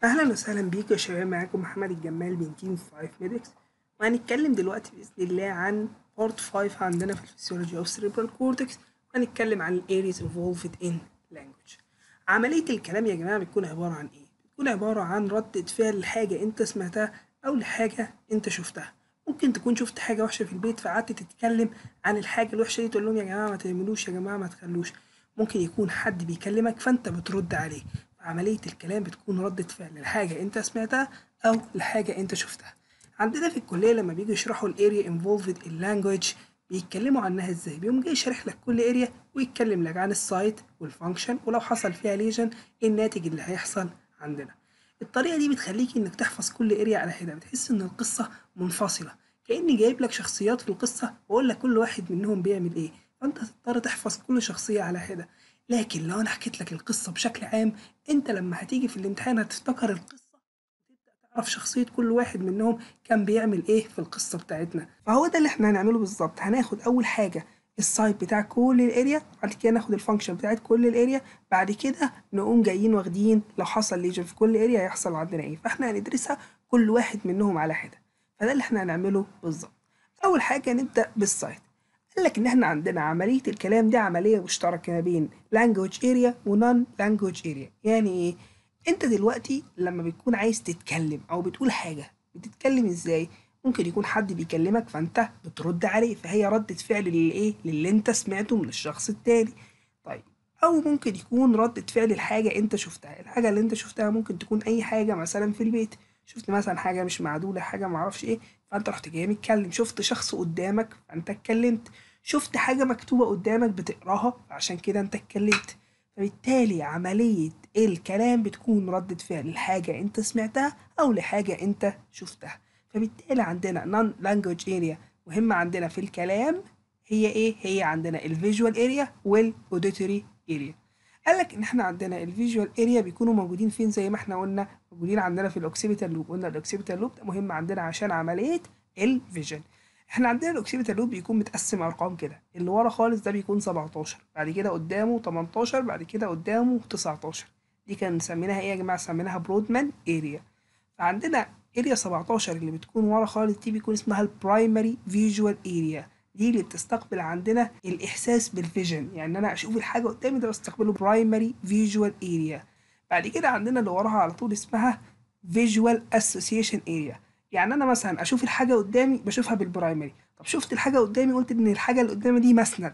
اهلا وسهلا بيكم يا شباب معاكم محمد الجمال من تيم 5 ميدكس وهنتكلم دلوقتي باذن الله عن بارت 5 عندنا في الفسيولوجي اوف سيريبرال كورتكس وهنتكلم عن الاريز انفولفد ان لانجوج عمليه الكلام يا جماعه بتكون عباره عن ايه بتكون عباره عن ردة فعل لحاجه انت سمعتها او لحاجه انت شفتها ممكن تكون شفت حاجه وحشه في البيت فقعدت تتكلم عن الحاجه الوحشه دي تقول لهم يا جماعه ما تعملوش يا جماعه ما تخلوش ممكن يكون حد بيكلمك فانت بترد عليه عملية الكلام بتكون ردة فعل لحاجة انت سمعتها او لحاجة انت شفتها عندنا في الكلية لما بيجوا يشرحوا الاريا انفولفد اللانجوج بيتكلموا عنها ازاي بيقوم جاي شارح لك كل اريا ويتكلم لك عن السايت والفانكشن ولو حصل فيها ليجن الناتج اللي هيحصل عندنا الطريقة دي بتخليك انك تحفظ كل اريا على حدة بتحس ان القصة منفصلة كأني جايب لك شخصيات في القصة واقول لك كل واحد منهم بيعمل ايه فانت هتضطر تحفظ كل شخصية على حدة لكن لو انا حكيت لك القصه بشكل عام انت لما هتيجي في الامتحان هتفتكر القصه وتبدا تعرف شخصيه كل واحد منهم كان بيعمل ايه في القصه بتاعتنا فهو ده اللي احنا هنعمله بالظبط هناخد اول حاجه السايت بتاع كل الاريا بعد كده ناخد الفانكشن بتاعت كل الاريا بعد كده نقوم جايين واخدين لو حصل ليجن في كل اريا هيحصل عندنا ايه فاحنا هندرسها كل واحد منهم على حده فده اللي احنا هنعمله بالظبط اول حاجه نبدا بالسايت قال لك ان احنا عندنا عمليه الكلام دي عمليه مشتركه ما بين language area ونون language area يعني ايه انت دلوقتي لما بتكون عايز تتكلم او بتقول حاجه بتتكلم ازاي ممكن يكون حد بيكلمك فانت بترد عليه فهي ردة فعل للايه للي انت سمعته من الشخص التاني طيب او ممكن يكون ردة فعل الحاجه انت شفتها الحاجه اللي انت شفتها ممكن تكون اي حاجه مثلا في البيت شفت مثلا حاجه مش معدوله حاجه معرفش ايه فانت رحت جاي متكلم شفت شخص قدامك فانت اتكلمت شفت حاجة مكتوبة قدامك بتقراها عشان كده انت اتكلمت فبالتالي عملية الكلام بتكون ردة فعل لحاجة انت سمعتها او لحاجة انت شفتها فبالتالي عندنا non language area مهمة عندنا في الكلام هي ايه هي عندنا الفيجوال اريا والاوديتوري اريا قال لك ان احنا عندنا الفيجوال اريا بيكونوا موجودين فين زي ما احنا قلنا موجودين عندنا في الاوكسيبيتال لوب قلنا الاوكسيبيتال لوب ده مهم عندنا عشان عملية الفيجن احنا عندنا الاوكسيبيتال لوب بيكون متقسم ارقام كده اللي ورا خالص ده بيكون 17 بعد كده قدامه 18 بعد كده قدامه 19 دي كان سميناها ايه يا جماعه سميناها برودمان اريا فعندنا اريا 17 اللي بتكون ورا خالص دي بيكون اسمها البرايمري فيجوال اريا دي اللي بتستقبل عندنا الاحساس بالفيجن يعني انا اشوف الحاجه قدامي ده بستقبله برايمري فيجوال اريا بعد كده عندنا اللي وراها على طول اسمها فيجوال اسوسيشن اريا يعني انا مثلا اشوف الحاجه قدامي بشوفها بالبرايمري طب شفت الحاجه قدامي قلت ان الحاجه اللي قدامي دي مسند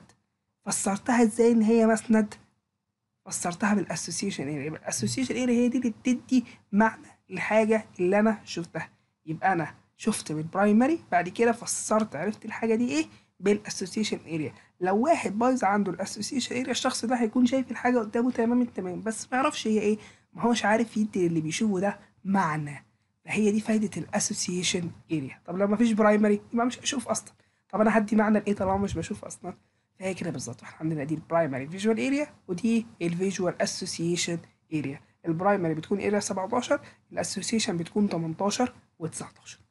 فسرتها ازاي ان هي مسند فسرتها بالاسوسيشن اريا يبقى الاسوسيشن اريا هي دي اللي بتدي معنى الحاجه اللي انا شفتها يبقى انا شفت بالبرايمري بعد كده فسرت عرفت الحاجه دي ايه بالاسوسيشن اريا لو واحد بايظ عنده الاسوسيشن اريا الشخص ده هيكون شايف الحاجه قدامه تمام التمام بس ما يعرفش هي ايه ما هوش عارف يدي اللي بيشوفه ده معنى فهي دي فايدة الاسوسيشن اريا طب لو مفيش برايمري يبقى مش هشوف اصلا طب انا هدي معنى لايه طالما مش بشوف اصلا فهي كده بالظبط احنا عندنا دي البرايمري فيجوال اريا ودي الفيجوال اسوسيشن اريا البرايمري بتكون اريا 17 الاسوسيشن بتكون 18 و19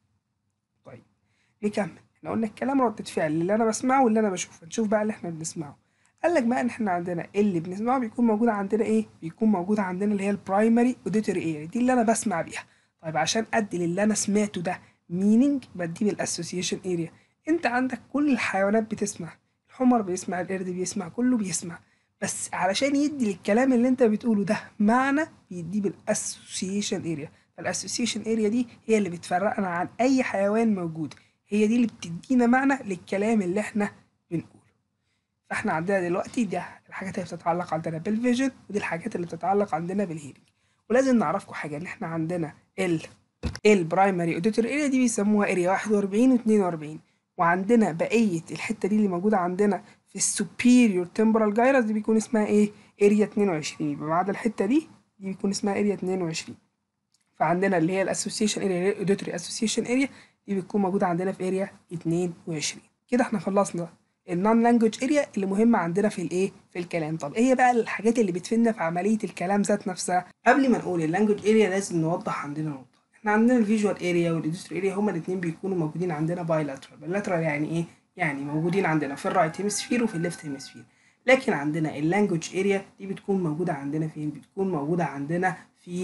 طيب نكمل احنا قلنا الكلام ردة فعل اللي انا بسمعه واللي انا بشوفه نشوف بقى اللي احنا بنسمعه قال لك بقى ان احنا عندنا اللي بنسمعه بيكون موجود عندنا ايه بيكون موجود عندنا اللي هي البرايمري اوديتوري اريا دي اللي انا بسمع بيها طيب عشان ادي للي انا سمعته ده مينينج بديه بالاسوسيشن اريا انت عندك كل الحيوانات بتسمع الحمر بيسمع القرد بيسمع كله بيسمع بس علشان يدي للكلام اللي انت بتقوله ده معنى بيديه بالاسوسيشن اريا فالاسوسيشن اريا دي هي اللي بتفرقنا عن اي حيوان موجود هي دي اللي بتدينا معنى للكلام اللي احنا بنقوله فاحنا عندنا دلوقتي ده الحاجات اللي بتتعلق عندنا بالفيجن ودي الحاجات اللي بتتعلق عندنا بالهيرنج ولازم نعرفكم حاجه ان احنا عندنا ال البرايمري اوديتور اريا دي بيسموها اريا 41 و42 وعندنا بقيه الحته دي اللي موجوده عندنا في السوبيريور تمبرال جايرس دي بيكون اسمها ايه اريا 22 يبقى ما عدا الحته دي دي بيكون اسمها اريا 22 فعندنا اللي هي الاسوسيشن اريا اوديتوري اسوسيشن اريا دي بتكون موجوده عندنا في اريا 22 كده احنا خلصنا النون لانجوج اريا اللي مهمه عندنا في الايه في الكلام طب ايه بقى الحاجات اللي بتفيدنا في عمليه الكلام ذات نفسها قبل ما نقول اللانجوج اريا لازم نوضح عندنا نقطه احنا عندنا الفيجوال اريا والاندستري اريا هما الاثنين بيكونوا موجودين عندنا بايلاترال بايلاترال يعني ايه يعني موجودين عندنا في الرايت هيمسفير وفي الليفت هيمسفير لكن عندنا اللانجوج اريا دي بتكون موجوده عندنا فين بتكون موجوده عندنا في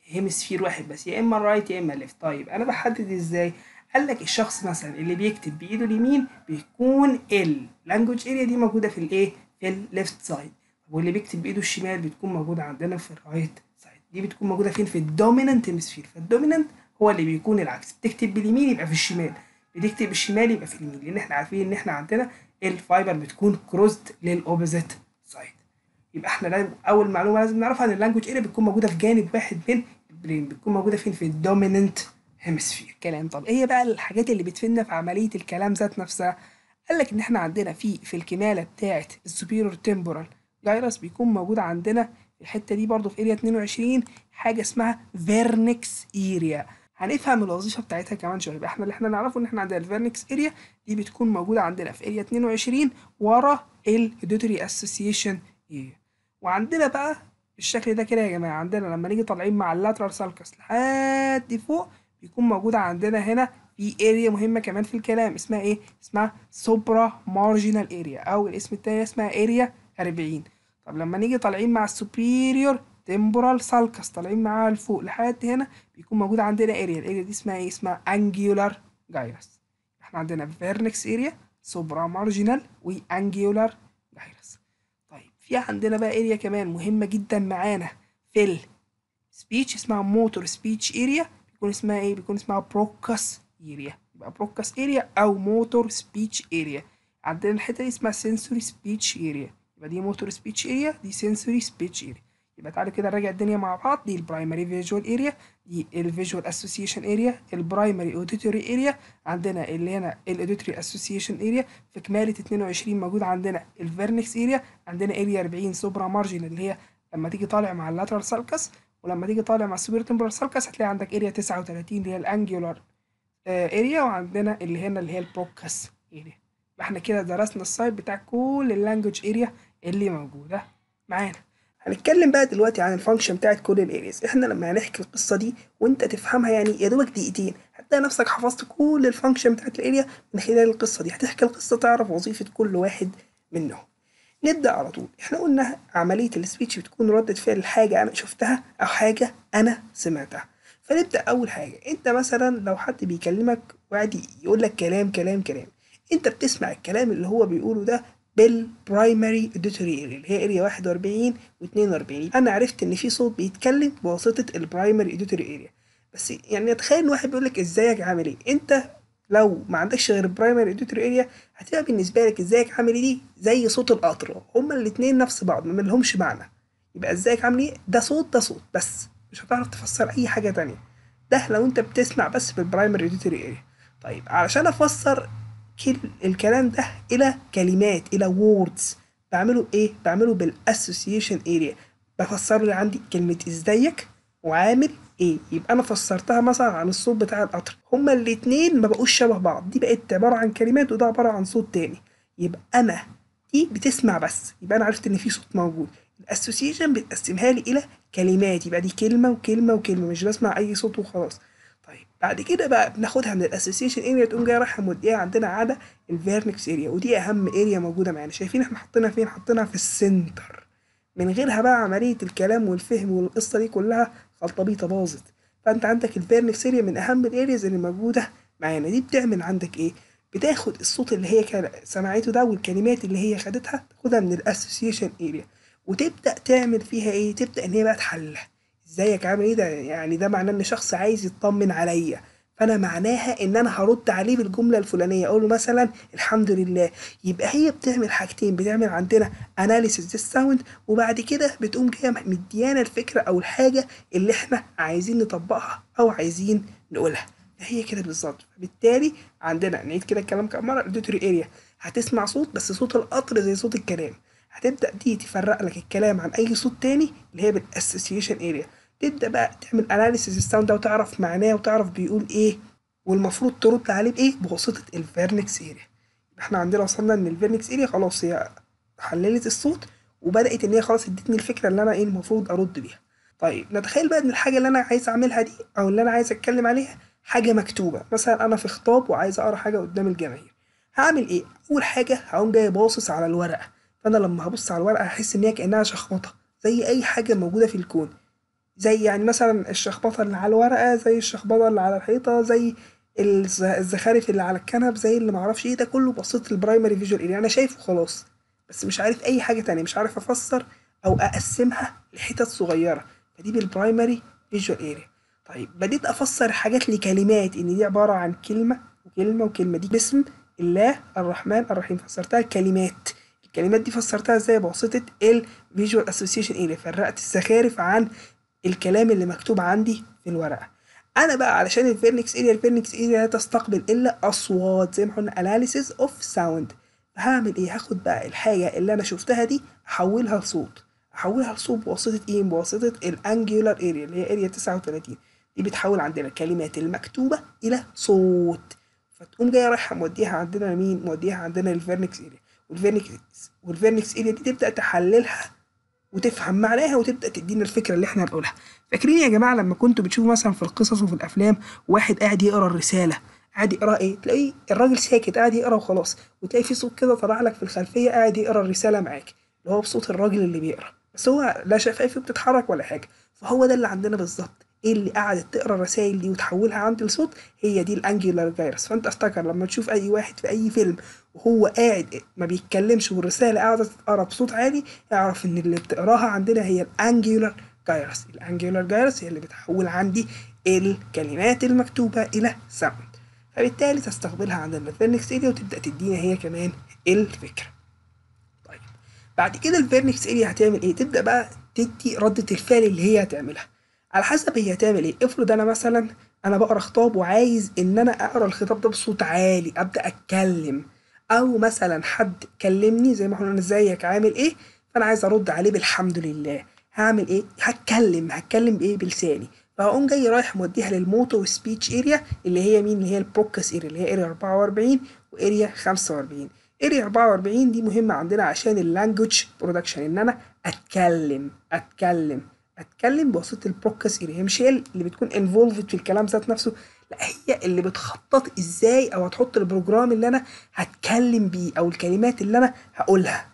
هيمسفير واحد بس يا اما الرايت يا اما الليفت طيب انا بحدد ازاي قال لك الشخص مثلا اللي بيكتب بايده اليمين بيكون اللانجوج اريا دي موجوده في الايه في الليفت سايد واللي بيكتب بايده الشمال بتكون موجوده عندنا في الرايت سايد دي بتكون موجوده فين في الدومينانت هيمسفير فالدومينانت هو اللي بيكون العكس بتكتب باليمين يبقى في الشمال بتكتب بالشمال يبقى في اليمين لان احنا عارفين ان احنا عندنا الفايبر بتكون كروزد للاوبوزيت سايد يبقى احنا لازم اول معلومه لازم نعرفها ان اللانجوج اريا بتكون موجوده في جانب واحد من البرين بتكون موجوده فين في الدوميننت هيمسفير كلام طب ايه بقى الحاجات اللي بتفيدنا في عمليه الكلام ذات نفسها قال لك ان احنا عندنا في في الكماله بتاعه السوبيرور تمبورال جايرس بيكون موجود عندنا في الحته دي برضو في اريا 22 حاجه اسمها فيرنكس اريا هنفهم الوظيفه بتاعتها كمان شويه يبقى احنا اللي احنا نعرفه ان احنا عندنا الفيرنكس اريا دي بتكون موجوده عندنا في اريا 22 ورا الهيدوتري اسوسيشن اريا وعندنا بقى بالشكل ده كده يا جماعه عندنا لما نيجي طالعين مع اللاترال سالكس لحد فوق بيكون موجوده عندنا هنا في اريا مهمه كمان في الكلام اسمها ايه اسمها سوبرا مارجينال اريا او الاسم التاني اسمها اريا 40 طب لما نيجي طالعين مع السوبيريور تمبورال سالكس طالعين معاها لفوق لحد هنا بيكون موجود عندنا اريا الاريا دي اسمها ايه اسمها انجيولار جايرس احنا عندنا فيرنكس اريا سوبرا مارجينال وانجيولار جايرس طيب في عندنا بقى اريا كمان مهمه جدا معانا في السبيتش اسمها موتور سبيتش اريا بيكون اسمها ايه بيكون اسمها بروكاس اريا يبقى بروكاس اريا او موتور سبيتش اريا عندنا الحته دي اسمها سنسوري سبيتش اريا يبقى دي موتور سبيتش اريا دي سنسوري سبيتش اريا يبقى تعالوا كده نراجع الدنيا مع بعض دي البرايمري فيجوال اريا دي الفيجوال اسوسيشن اريا البرايمري اوديتوري اريا عندنا اللي هنا الاوديتوري اسوسيشن اريا في كمالة 22 موجود عندنا الفيرنكس اريا عندنا اريا 40 سوبرا مارجن اللي هي لما تيجي طالع مع اللاترال سالكس ولما تيجي طالع مع السوبر تمبرال سالكس هتلاقي عندك اريا 39 اللي هي الانجولار اريا وعندنا اللي هنا اللي هي البروكاس اريا احنا كده درسنا السايد بتاع كل اللانجوج اريا اللي موجوده معانا هنتكلم بقى دلوقتي عن الفانكشن بتاعت كل الارياز احنا لما هنحكي القصه دي وانت تفهمها يعني يا دوبك دقيقتين هتلاقي نفسك حفظت كل الفانكشن بتاعت الاريا من خلال القصه دي هتحكي القصه تعرف وظيفه كل واحد منهم نبدا على طول احنا قلنا عمليه السبيتش بتكون ردة فعل حاجه انا شفتها او حاجه انا سمعتها فنبدا اول حاجه انت مثلا لو حد بيكلمك وقاعد يقول لك كلام كلام كلام انت بتسمع الكلام اللي هو بيقوله ده بالبرايمري اوديتوري اريا اللي هي اريا 41 و42 انا عرفت ان في صوت بيتكلم بواسطه البرايمري اوديتوري اريا بس يعني تخيل ان واحد بيقول لك ازيك عامل ايه انت لو ما عندكش غير البرايمري اوديتوري اريا هتبقى بالنسبه لك ازيك عامل ايه دي زي صوت القطر هما الاثنين نفس بعض ما لهمش معنى يبقى ازيك عامل ايه ده صوت ده صوت بس مش هتعرف تفسر اي حاجه تانية ده لو انت بتسمع بس بالبرايمري اوديتوري اريا طيب علشان افسر كل الكلام ده الى كلمات الى ووردز بعمله ايه بعمله بالاسوسيشن اريا بفسر لي عندي كلمه ازيك وعامل ايه يبقى انا فسرتها مثلا عن الصوت بتاع القطر هما الاتنين ما بقوش شبه بعض دي بقت عباره عن كلمات وده عباره عن صوت تاني يبقى انا دي بتسمع بس يبقى انا عرفت ان في صوت موجود الاسوسيشن بتقسمها لي الى كلمات يبقى دي كلمه وكلمه وكلمه مش بسمع اي صوت وخلاص طيب بعد كده بقى بناخدها من الاسوسيشن اريا تقوم جايه رايحه موديها عندنا على الفيرنكس اريا ودي اهم اريا موجوده معانا شايفين احنا حاطينها فين حاطينها في السنتر من غيرها بقى عمليه الكلام والفهم والقصه دي كلها خلطبيطه باظت فانت عندك الفيرنكس اريا من اهم الارياز اللي موجوده معانا دي بتعمل عندك ايه بتاخد الصوت اللي هي كان سمعته ده والكلمات اللي هي خدتها تاخدها من الاسوسيشن اريا وتبدا تعمل فيها ايه تبدا ان هي بقى تحلها ازيك عامل ايه ده يعني ده معناه ان شخص عايز يطمن عليا فانا معناها ان انا هرد عليه بالجمله الفلانيه اقول له مثلا الحمد لله يبقى هي بتعمل حاجتين بتعمل عندنا اناليسيس للساوند وبعد كده بتقوم جايه مديانا الفكره او الحاجه اللي احنا عايزين نطبقها او عايزين نقولها هي كده بالظبط فبالتالي عندنا نعيد كده الكلام كم مره الاوديتوري اريا هتسمع صوت بس صوت القطر زي صوت الكلام هتبدا دي تفرق لك الكلام عن اي صوت تاني اللي هي بالاسوسيشن اريا تبدا بقى تعمل اناليسيس الساوند ده وتعرف معناه وتعرف بيقول ايه والمفروض ترد عليه بايه بواسطه الفيرنكس اريا احنا عندنا وصلنا ان الفيرنكس اريا خلاص هي حللت الصوت وبدات ان هي خلاص ادتني الفكره اللي انا ايه المفروض ارد بيها طيب نتخيل بقى ان الحاجه اللي انا عايز اعملها دي او اللي انا عايز اتكلم عليها حاجه مكتوبه مثلا انا في خطاب وعايز اقرا حاجه قدام الجماهير هعمل ايه اول حاجه هقوم جاي باصص على الورقه فانا لما هبص على الورقه هحس ان هي كانها شخبطه زي اي حاجه موجوده في الكون زي يعني مثلا الشخبطه اللي على الورقه زي الشخبطه اللي على الحيطه زي الز- الزخارف اللي على الكنب زي اللي معرفش ايه ده كله بسيط البرايمري فيجوال اريا انا شايفه خلاص بس مش عارف اي حاجه تانية مش عارف افسر او اقسمها لحتت صغيره فدي بالبرايمري فيجوال اريا طيب بديت افسر حاجات لكلمات ان دي عباره عن كلمه وكلمه وكلمه دي باسم الله الرحمن الرحيم فسرتها كلمات الكلمات دي فسرتها ازاي بواسطه الفيجوال اسوسيشن اريا فرقت الزخارف عن الكلام اللي مكتوب عندي في الورقه انا بقى علشان الفيرنكس اريا الفيرنكس اريا لا تستقبل الا اصوات زي ما قلنا اناليسيس اوف ساوند هعمل ايه هاخد بقى الحاجه اللي انا شفتها دي احولها لصوت احولها لصوت بواسطه ايه بواسطه الانجولار اريا اللي هي اريا 39 دي بتحول عندنا الكلمات المكتوبه الى صوت فتقوم جايه رايحه موديها عندنا لمين موديها عندنا للفيرنكس اريا والفيرنكس والفيرنكس اريا دي تبدا تحللها وتفهم معناها وتبدا تدينا الفكره اللي احنا هنقولها فاكرين يا جماعه لما كنتوا بتشوفوا مثلا في القصص وفي الافلام واحد قاعد يقرا الرساله قاعد يقرا ايه تلاقيه الراجل ساكت قاعد يقرا وخلاص وتلاقي في صوت كده طلع لك في الخلفيه قاعد يقرا الرساله معاك اللي هو بصوت الراجل اللي بيقرا بس هو لا شفايفه بتتحرك ولا حاجه فهو ده اللي عندنا بالظبط ايه اللي قعدت تقرا الرسائل دي وتحولها عندي لصوت هي دي الانجولار فيروس فانت افتكر لما تشوف اي واحد في اي فيلم وهو قاعد ما بيتكلمش والرساله قاعده تتقرا بصوت عالي اعرف ان اللي بتقراها عندنا هي الانجولار جايرس الانجولار جايرس هي اللي بتحول عندي الكلمات المكتوبه الى ساوند فبالتالي تستقبلها عندنا الفيرنكس اريا وتبدا تدينا هي كمان الفكره طيب بعد كده الفيرنكس اريا هتعمل ايه تبدا بقى تدي رده الفعل اللي هي هتعملها على حسب هي هتعمل ايه افرض انا مثلا انا بقرا خطاب وعايز ان انا اقرا الخطاب ده بصوت عالي ابدا اتكلم او مثلا حد كلمني زي ما احنا قلنا ازيك عامل ايه فانا عايز ارد عليه بالحمد لله هعمل ايه هتكلم هتكلم بايه بلساني فهقوم جاي رايح موديها للموتور سبيتش اريا اللي هي مين اللي هي البروكس اريا اللي هي اريا 44 واريا 45 اريا 44 دي مهمه عندنا عشان اللانجوج برودكشن ان انا اتكلم اتكلم اتكلم بواسطه البروكس اريا هي مش هي اللي بتكون انفولفد في الكلام ذات نفسه لا هي اللي بتخطط ازاي او هتحط البروجرام اللي انا هتكلم بيه او الكلمات اللي انا هقولها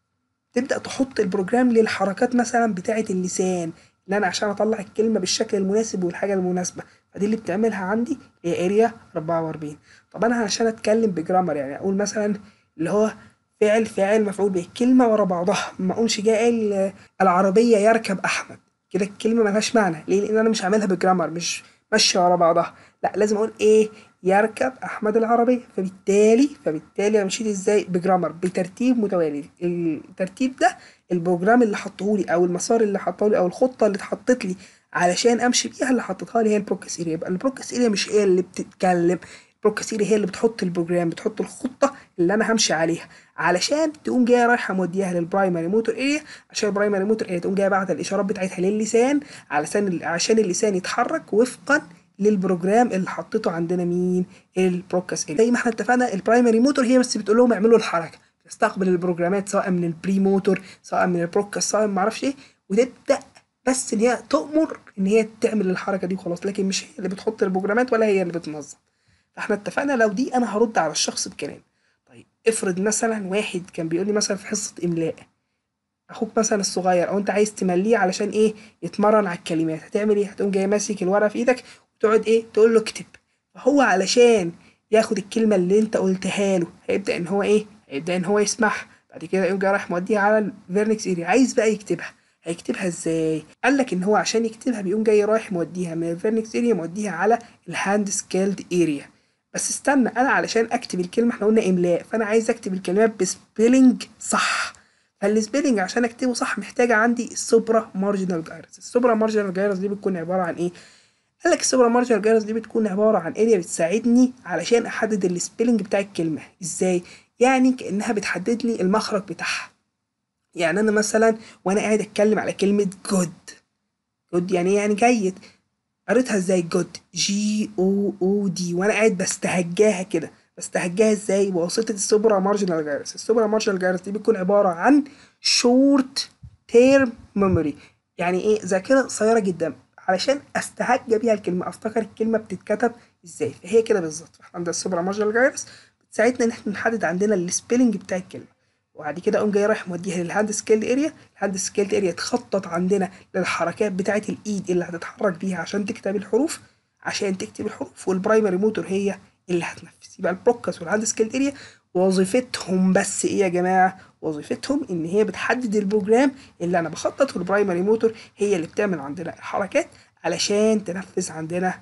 تبدا تحط البروجرام للحركات مثلا بتاعه اللسان ان انا عشان اطلع الكلمه بالشكل المناسب والحاجه المناسبه فدي اللي بتعملها عندي هي اريا 44 طب انا عشان اتكلم بجرامر يعني اقول مثلا اللي هو فعل فاعل مفعول به كلمه ورا بعضها ما اقومش جاي قايل العربيه يركب احمد كده الكلمه ملهاش معنى ليه لان انا مش عاملها بجرامر مش ماشيه ورا بعضها لا لازم اقول ايه يركب احمد العربيه فبالتالي فبالتالي انا مشيت ازاي بجرامر بترتيب متوالي الترتيب ده البروجرام اللي حطهولي او المسار اللي حطهولي او الخطه اللي اتحطت لي علشان امشي بيها اللي حطيتها لي هي البروكس اريا يبقى البروكس اريا مش هي اللي بتتكلم البروكس اريا هي اللي بتحط البروجرام بتحط الخطه اللي انا همشي عليها علشان تقوم جايه رايحه موديها للبرايمري موتور اريا عشان البرايمري موتور اريا تقوم جايه باعت الاشارات بتاعتها للسان علشان عشان اللسان يتحرك وفقا للبروجرام اللي حطيته عندنا مين البروكس اريا زي ما احنا اتفقنا البرايمري موتور هي بس بتقول لهم اعملوا الحركه تستقبل البروجرامات سواء من البري موتور سواء من البروكس سواء ما اعرفش ايه وتبدا بس ان هي تؤمر ان هي تعمل الحركه دي وخلاص لكن مش هي اللي بتحط البروجرامات ولا هي اللي بتنظم فاحنا اتفقنا لو دي انا هرد على الشخص بكلام طيب افرض مثلا واحد كان بيقول لي مثلا في حصه املاء اخوك مثلا الصغير او انت عايز تمليه علشان ايه يتمرن على الكلمات هتعمل ايه هتقوم جاي ماسك الورقه في ايدك وتقعد ايه تقول له اكتب فهو علشان ياخد الكلمه اللي انت قلتها له هيبدا ان هو ايه هيبدا ان هو يسمعها بعد كده يقوم جاي رايح موديها على الفيرنكس اريا عايز بقى يكتبها هيكتبها ازاي قال لك ان هو عشان يكتبها بيقوم جاي رايح موديها من الفيرنكس اريا موديها على الهاند سكيلد اريا بس استنى انا علشان اكتب الكلمه احنا قلنا املاء فانا عايز اكتب الكلمات بسبيلنج صح فالسبيلنج عشان اكتبه صح محتاجه عندي السوبرا مارجنال جايرس السوبرا مارجنال جايرس دي بتكون عباره عن ايه قال لك السوبرا مارجنال جايرس دي بتكون عباره عن اريا بتساعدني علشان احدد السبيلنج بتاع الكلمه ازاي يعني كانها بتحدد لي المخرج بتاعها يعني انا مثلا وانا قاعد اتكلم على كلمه جود جود يعني يعني جيد قريتها ازاي جود جي او او دي وانا قاعد بستهجاها كده بستهجاها ازاي بواسطه السوبرا مارجنال جايرس السوبرا مارجنال جايرس دي بتكون عباره عن شورت تيرم ميموري يعني ايه ذاكره قصيره جدا علشان استهجى بيها الكلمه افتكر الكلمه بتتكتب ازاي فهي كده بالظبط فاحنا عندنا السوبرا مارجنال جايرس بتساعدنا ان احنا نحدد عندنا السبيلنج بتاع الكلمه وبعد كده اقوم جاي رايح موديها للهاند سكيلد اريا الهاند سكيلد اريا تخطط عندنا للحركات بتاعه الايد اللي هتتحرك بيها عشان تكتب الحروف عشان تكتب الحروف والبرايمري موتور هي اللي هتنفذ يبقى البروكس والهاند سكيلد اريا وظيفتهم بس ايه يا جماعه وظيفتهم ان هي بتحدد البروجرام اللي انا بخطط والبرايمري موتور هي اللي بتعمل عندنا الحركات علشان تنفذ عندنا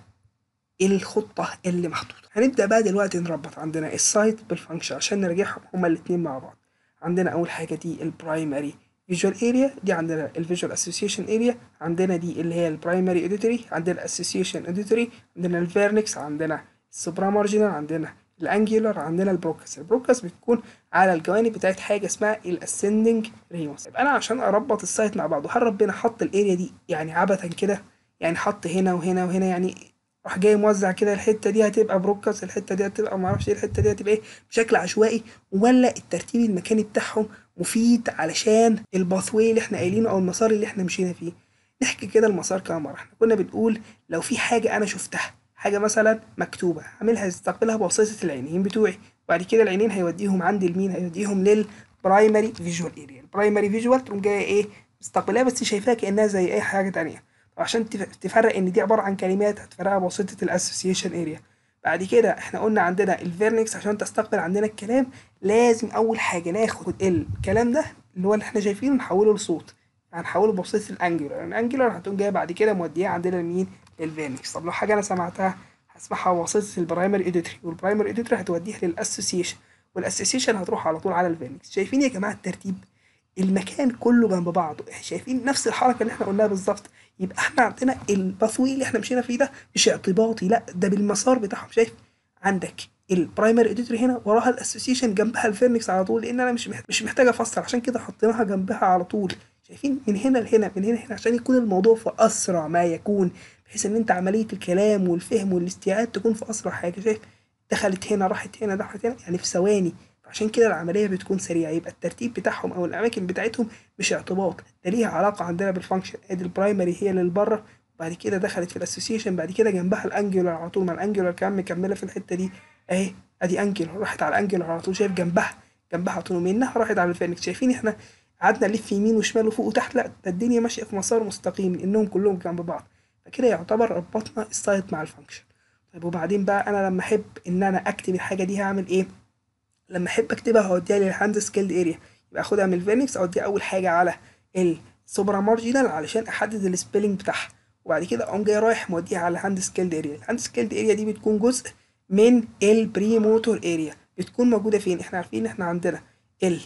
الخطه اللي محطوطه هنبدا بقى دلوقتي نربط عندنا السايت بالفانكشن عشان نراجعهم هما الاثنين مع بعض عندنا اول حاجه دي البرايمري فيجوال اريا دي عندنا الفيجوال اسوسيشن اريا عندنا دي اللي هي البرايمري اوديتوري عندنا الاسوسيشن اوديتوري عندنا الفيرنكس عندنا السوبرا مارجنال عندنا الانجيولار عندنا البروكس البروكس بتكون على الجوانب بتاعت حاجه اسمها الاسندنج ريموس يبقى انا عشان اربط السايت مع بعض وهل ربنا حط الاريا دي يعني عبثا كده يعني حط هنا وهنا وهنا يعني راح جاي موزع كده الحته دي هتبقى بروكس الحته دي هتبقى معرفش ايه الحته دي هتبقى ايه بشكل عشوائي ولا الترتيب المكاني بتاعهم مفيد علشان الباثوي اللي احنا قايلينه او المسار اللي احنا مشينا فيه نحكي كده المسار كام مره احنا كنا بنقول لو في حاجه انا شفتها حاجه مثلا مكتوبه هعملها استقبلها بواسطه العينين بتوعي وبعد كده العينين هيوديهم عند المين هيوديهم للبرايمري فيجوال اريا البرايمري فيجوال تقوم جايه ايه مستقبلها بس شايفاها كانها زي اي حاجه تانية عشان تفرق ان دي عباره عن كلمات هتفرقها بواسطه الاسوسيشن اريا بعد كده احنا قلنا عندنا الفيرنكس عشان تستقبل عندنا الكلام لازم اول حاجه ناخد الكلام ده اللي هو اللي احنا شايفينه نحوله لصوت هنحوله بواسطه الانجلر الانجلر هتقوم جايه بعد كده موديها عندنا لمين للفيرنكس طب لو حاجه انا سمعتها هسمعها بواسطه البرايمري اديتوري والبرايمري اديتوري هتوديها للاسوسيشن والاسوسيشن هتروح على طول على الفيرنكس شايفين يا جماعه الترتيب المكان كله جنب بعضه شايفين نفس الحركه اللي احنا قلناها بالظبط يبقى احنا عندنا الباثوي اللي احنا مشينا فيه ده مش اعتباطي لا ده بالمسار بتاعهم شايف عندك البرايمري اديتور هنا وراها الاسوسيشن جنبها الفيرنكس على طول لان انا مش مش محتاج افسر عشان كده حطيناها جنبها على طول شايفين من هنا لهنا من هنا لهنا عشان يكون الموضوع في اسرع ما يكون بحيث ان انت عمليه الكلام والفهم والاستيعاب تكون في اسرع حاجه شايف دخلت هنا راحت هنا راحت هنا يعني في ثواني عشان كده العمليه بتكون سريعه يبقى الترتيب بتاعهم او الاماكن بتاعتهم مش اعتباط ده ليها علاقه عندنا بالفانكشن ادي البرايمري هي اللي بره بعد كده دخلت في الاسوسيشن بعد كده جنبها الانجلر على طول ما الانجلر كمان مكمله في الحته دي اهي ادي انجلر راحت على الانجلر على طول شايف جنبها جنبها على طول ومنها راحت على الفينكس شايفين احنا قعدنا نلف يمين وشمال وفوق وتحت لا ده الدنيا ماشيه في مسار مستقيم لانهم كلهم جنب بعض فكده يعتبر ربطنا السايت مع الفانكشن طيب وبعدين بقى انا لما احب ان انا اكتب الحاجه دي هعمل ايه لما احب اكتبها هوديها للهاند سكيلد اريا يبقى اخدها من الفينكس اوديها اول حاجه على السوبرا مارجنال علشان احدد السبيلنج بتاعها وبعد كده اقوم جاي رايح موديها على الهاند سكيلد اريا الهاند سكيلد اريا دي بتكون جزء من البري موتور اريا بتكون موجوده فين احنا عارفين احنا عندنا ال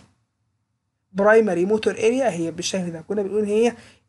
برايمري موتور اريا هي بالشكل ده كنا بنقول هي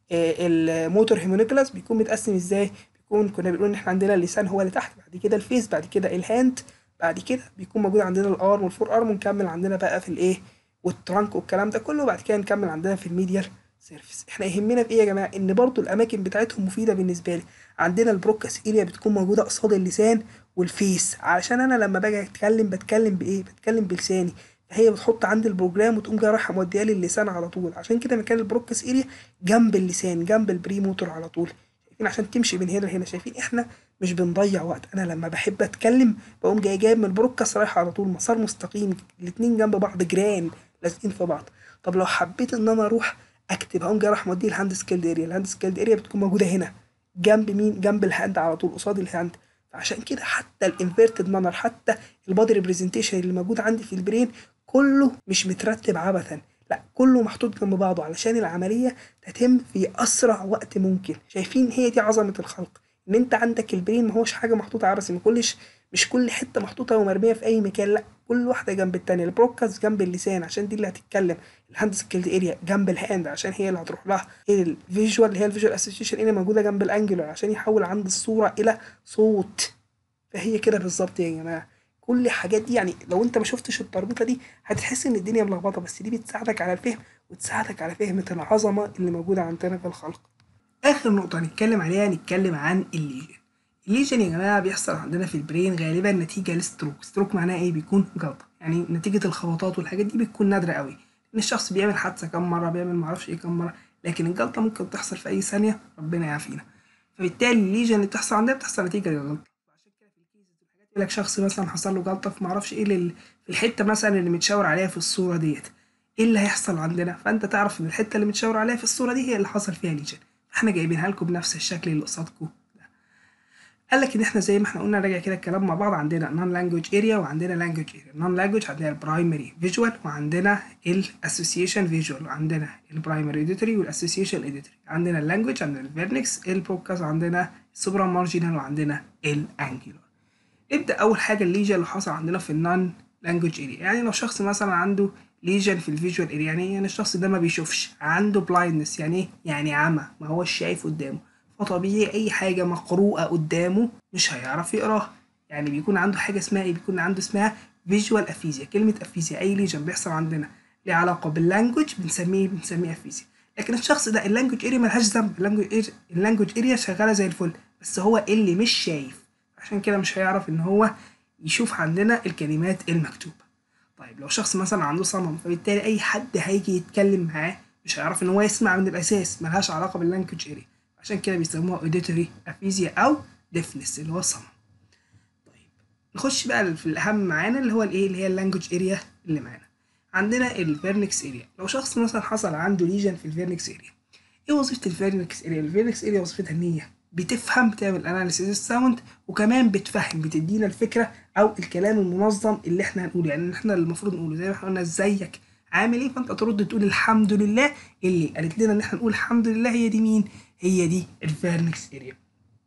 الموتور هيمونيكلاس بيكون متقسم ازاي بيكون كنا بنقول ان احنا عندنا اللسان هو اللي تحت بعد كده الفيس بعد كده الهاند بعد كده بيكون موجود عندنا الارم والفور ارم ونكمل عندنا بقى في الايه والترانك والكلام ده كله وبعد كده نكمل عندنا في الميديال سيرفيس احنا يهمنا في ايه يا جماعه ان برضو الاماكن بتاعتهم مفيده بالنسبه لي عندنا البروكاس اريا بتكون موجوده قصاد اللسان والفيس علشان انا لما باجي اتكلم بتكلم بايه بتكلم بلساني فهي بتحط عندي البروجرام وتقوم جايه رايحه موديها لي اللسان على طول عشان كده مكان البروكاس اريا جنب اللسان جنب البري موتور على طول شايفين عشان تمشي من هنا لهنا شايفين احنا مش بنضيع وقت انا لما بحب اتكلم بقوم جاي جايب من البروكاس رايح على طول مسار مستقيم الاتنين جنب بعض جيران لازقين في بعض طب لو حبيت ان انا اروح اكتب هقوم جاي راح موديه الهاند سكيلد اريا الهاند سكيلد اريا بتكون موجوده هنا جنب مين جنب الهاند على طول قصاد الهاند عشان كده حتى الانفيرتد مانر حتى البادي ريبريزنتيشن اللي موجود عندي في البرين كله مش مترتب عبثا لا كله محطوط جنب بعضه علشان العمليه تتم في اسرع وقت ممكن شايفين هي دي عظمه الخلق ان انت عندك البرين ما هوش حاجه محطوطه عبثي ما كلش مش كل حته محطوطه ومرميه في اي مكان لا كل واحده جنب التانية البروكاس جنب اللسان عشان دي اللي هتتكلم الهاند سكيلد اريا جنب الهاند عشان هي اللي هتروح لها الفيجوال اللي هي الفيجوال اسوشيشن اريا موجوده جنب الانجلر عشان يحول عند الصوره الى صوت فهي كده بالظبط يا جماعه كل الحاجات دي يعني لو انت ما شفتش التربيطه دي هتحس ان الدنيا ملخبطه بس دي بتساعدك على الفهم وتساعدك على فهم العظمه اللي موجوده عندنا في الخلق اخر نقطه هنتكلم عليها هنتكلم عن الليجن الليجن يا جماعه بيحصل عندنا في البرين غالبا نتيجه لستروك ستروك معناها ايه بيكون جلطه يعني نتيجه الخبطات والحاجات دي بتكون نادره قوي ان الشخص بيعمل حادثه كم مره بيعمل معرفش ايه كم مره لكن الجلطه ممكن تحصل في اي ثانيه ربنا يعافينا فبالتالي الليجن اللي بتحصل عندنا بتحصل نتيجه للجلطه عشان كده في الكيسز والحاجات يقول لك شخص مثلا حصل له جلطه في معرفش ايه لل... في الحته مثلا اللي متشاور عليها في الصوره ديت ايه اللي هيحصل عندنا فانت تعرف ان الحته اللي متشاور عليها في الصوره دي هي اللي حصل فيها ليجن فاحنا جايبينها لكم بنفس الشكل اللي قصادكم ده قال لك ان احنا زي ما احنا قلنا راجع كده الكلام مع بعض عندنا نون لانجوج اريا وعندنا لانجوج اريا نون لانجوج عندنا البرايمري فيجوال وعندنا الاسوسيشن فيجوال وعندنا البرايمري اوديتوري والاسوسيشن اوديتوري عندنا اللانجوج عندنا الفيرنكس البروكاس وعندنا السوبرا مارجينال وعندنا الانجلر نبدا اول حاجه الليجن اللي حصل عندنا في النون لانجوج اريا يعني لو شخص مثلا عنده ليجن في الفيجوال اريا يعني يعني الشخص ده ما بيشوفش عنده بلايندنس يعني ايه يعني عمى ما هوش شايف قدامه فطبيعي اي حاجه مقروءه قدامه مش هيعرف يقراها يعني بيكون عنده حاجه اسمها ايه بيكون عنده اسمها فيجوال افيزيا كلمه افيزيا اي ليجن بيحصل عندنا ليه علاقه باللانجوج بنسميه بنسميه افيزيا لكن الشخص ده اللانجوج اريا ملهاش ذنب اللانجوج اللانجوج اريا شغاله زي الفل بس هو اللي مش شايف عشان كده مش هيعرف ان هو يشوف عندنا الكلمات المكتوبه طيب لو شخص مثلا عنده صمم فبالتالي اي حد هيجي يتكلم معاه مش هيعرف ان هو يسمع من الاساس ملهاش علاقه باللانجوج اريا عشان كده بيسموها اوديتوري افيزيا او ديفنس اللي هو الصمم طيب نخش بقى في الاهم معانا اللي هو الايه اللي هي اللانجوج اريا اللي معانا عندنا الفيرنكس اريا لو شخص مثلا حصل عنده ليجن في الفيرنكس اريا ايه وظيفه الفيرنكس اريا الفيرنكس اريا وظيفتها ان هي بتفهم بتعمل اناليسيس الساوند وكمان بتفهم بتدينا الفكره او الكلام المنظم اللي احنا هنقوله يعني احنا اللي المفروض نقوله زي ما احنا قلنا ازيك عامل ايه فانت ترد تقول الحمد لله اللي قالت لنا ان احنا نقول الحمد لله هي دي مين هي دي الفيرنكس اريا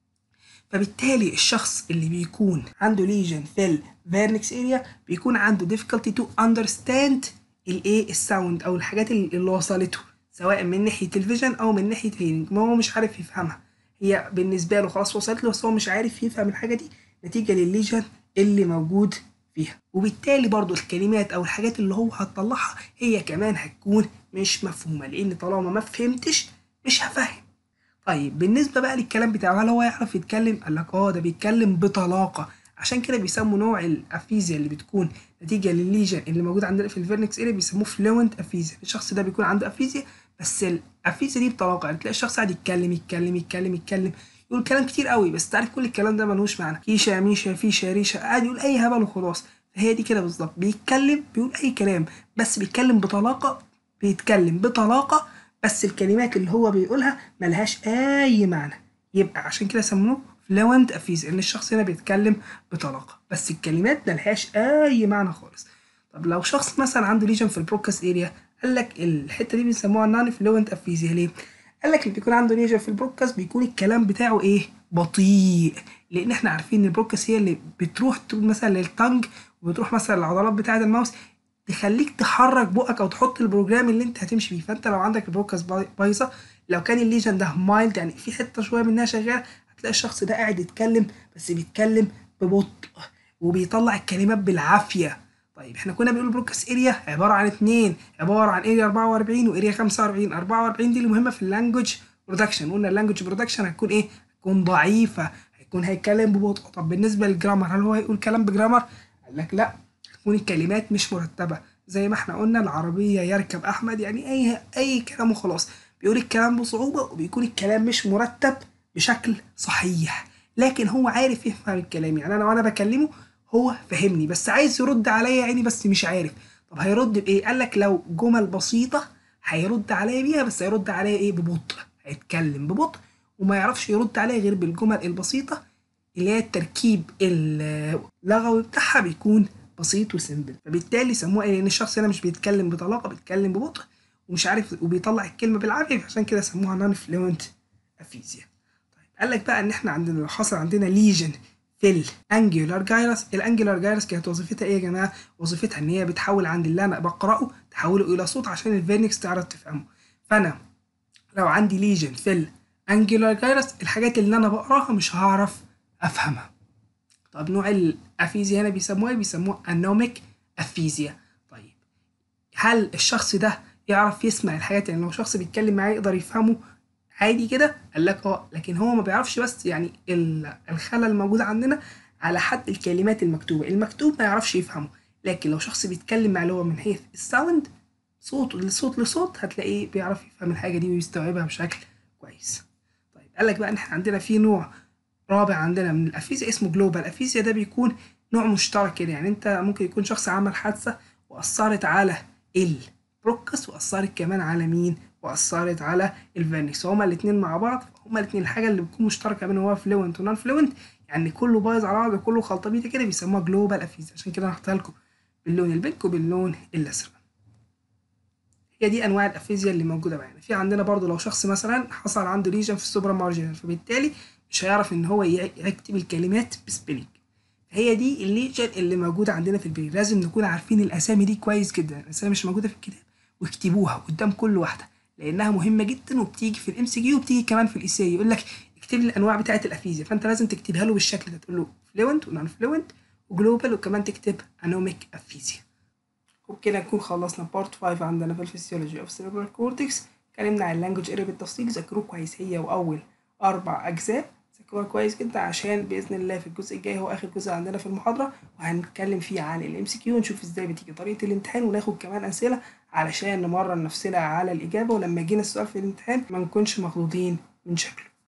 فبالتالي الشخص اللي بيكون عنده ليجن في الفيرنكس اريا بيكون عنده difficulty to understand الايه الساوند او الحاجات اللي وصلته سواء من ناحيه الفيجن او من ناحيه الهيرنج ما هو مش عارف يفهمها هي بالنسبه له خلاص وصلت له بس هو مش عارف يفهم الحاجه دي نتيجه للليجن اللي موجود فيها وبالتالي برضو الكلمات او الحاجات اللي هو هتطلعها هي كمان هتكون مش مفهومه لان طالما ما فهمتش مش هفهم طيب بالنسبه بقى للكلام بتاعه هل هو يعرف يتكلم قال لك اه ده بيتكلم بطلاقه عشان كده بيسموا نوع الافيزيا اللي بتكون نتيجه للليجن اللي موجود عندنا في الفيرنكس اريا بيسموه فلوينت افيزيا الشخص ده بيكون عنده افيزيا بس الافيزيا دي بطلاقه يعني تلاقي الشخص قاعد يتكلم يتكلم يتكلم يتكلم يقول كلام كتير قوي بس تعرف كل الكلام ده ملوش معنى كيشة ميشة فيشة ريشة قاعد يقول اي هبل وخلاص هي دي كده بالظبط بيتكلم بيقول اي كلام بس بيتكلم بطلاقه بيتكلم بطلاقه بس الكلمات اللي هو بيقولها ملهاش اي معنى يبقى عشان كده سموه فلوينت افيز ان الشخص هنا بيتكلم بطلاقه بس الكلمات ملهاش اي معنى خالص طب لو شخص مثلا عنده ليجن في البروكاس اريا قال لك الحته دي بنسموها نون فلوينت افيزيا ليه قال لك اللي بيكون عنده ليجن في البروكاس بيكون الكلام بتاعه ايه بطيء لان احنا عارفين ان البروكاس هي اللي بتروح مثلا للتنج وبتروح مثلا للعضلات بتاعه الماوس تخليك تحرك بقك او تحط البروجرام اللي انت هتمشي بيه فانت لو عندك البروكاس بايظه لو كان الليجن ده مايلد يعني في حته شويه منها شغال هتلاقي الشخص ده قاعد يتكلم بس بيتكلم ببطء وبيطلع الكلمات بالعافيه طيب احنا كنا بنقول بروكاس اريا عباره عن اتنين عباره عن اريا 44 واريا 45 44 دي المهمه في اللانجوج برودكشن قلنا اللانجوج برودكشن هتكون ايه هتكون ضعيفه هيكون هيتكلم ببطء طب بالنسبه للجرامر هل هو هيقول كلام بجرامر قال لك لا تكون الكلمات مش مرتبه زي ما احنا قلنا العربيه يركب احمد يعني اي اي كلام وخلاص بيقول الكلام بصعوبه وبيكون الكلام مش مرتب بشكل صحيح لكن هو عارف يفهم الكلام يعني انا وانا بكلمه هو فهمني بس عايز يرد عليا يعني بس مش عارف طب هيرد بايه قال لك لو جمل بسيطه هيرد عليا بيها بس هيرد عليا ايه ببطء هيتكلم ببطء وما يعرفش يرد عليا غير بالجمل البسيطه اللي هي التركيب اللغوي بتاعها بيكون بسيط وسيمبل فبالتالي سموها ايه لان الشخص هنا مش بيتكلم بطلاقه بيتكلم ببطء ومش عارف وبيطلع الكلمه بالعافيه عشان كده سموها نون فلوينت افيزيا طيب قال لك بقى ان احنا عندنا لو حصل عندنا ليجن في الانجولار جايرس الانجولار جايرس كانت وظيفتها ايه يا جماعه وظيفتها ان هي بتحول عند اللي انا بقراه تحوله الى صوت عشان الفيرنكس تعرف تفهمه فانا لو عندي ليجن في الانجولار جايرس الحاجات اللي انا بقراها مش هعرف افهمها طب نوع الافيزيا هنا بيسموها بيسموها انوميك افيزيا طيب هل الشخص ده يعرف يسمع الحاجات يعني لو شخص بيتكلم معاه يقدر يفهمه عادي كده قال لك اه لكن هو ما بيعرفش بس يعني الخلل الموجود عندنا على حد الكلمات المكتوبه المكتوب ما يعرفش يفهمه لكن لو شخص بيتكلم مع اللي هو من حيث الساوند صوت لصوت لصوت هتلاقيه بيعرف يفهم الحاجه دي ويستوعبها بشكل كويس طيب قال لك بقى ان احنا عندنا في نوع رابع عندنا من الافيزيا اسمه جلوبال افيزيا ده بيكون نوع مشترك كده يعني انت ممكن يكون شخص عمل حادثه واثرت على البروكس واثرت كمان على مين واثرت على الفيرنكس هما الاثنين مع بعض هما الاثنين الحاجه اللي بتكون مشتركه بينهم هو فلوينت ونون فلوينت يعني كله بايظ على بعض وكله خلطبيطه كده بيسموها جلوبال افيزيا عشان كده انا هحطها لكم باللون البينك وباللون الازرق هي دي انواع الافيزيا اللي موجوده معانا في عندنا برضو لو شخص مثلا حصل عنده ليجن في السوبرا مارجنال فبالتالي مش هيعرف ان هو يكتب الكلمات بسبيلينج هي دي الليجن اللي موجوده عندنا في البرين لازم نكون عارفين الاسامي دي كويس جدا الاسامي مش موجوده في الكتاب واكتبوها قدام كل واحده لانها مهمه جدا وبتيجي في الام سي كيو وبتيجي كمان في الايساي يقول لك اكتب لي الانواع بتاعه الافيزيا فانت لازم تكتبها له بالشكل ده تقول له فلوينت ونون فلوينت وجلوبال وكمان تكتب انوميك افيزيا وبكده نكون خلصنا بارت 5 عندنا في الفسيولوجي اوف سيربرال كورتكس اتكلمنا عن اللانجوج اري بالتفصيل ذاكروه كويس هي واول اربع اجزاء ذاكروها كويس جدا عشان باذن الله في الجزء الجاي هو اخر جزء عندنا في المحاضره وهنتكلم فيه عن الام سي كيو ونشوف ازاي بتيجي طريقه الامتحان وناخد كمان اسئله علشان نمرن نفسنا على الاجابه ولما يجينا السؤال في الامتحان ما نكونش مخضوضين من شكله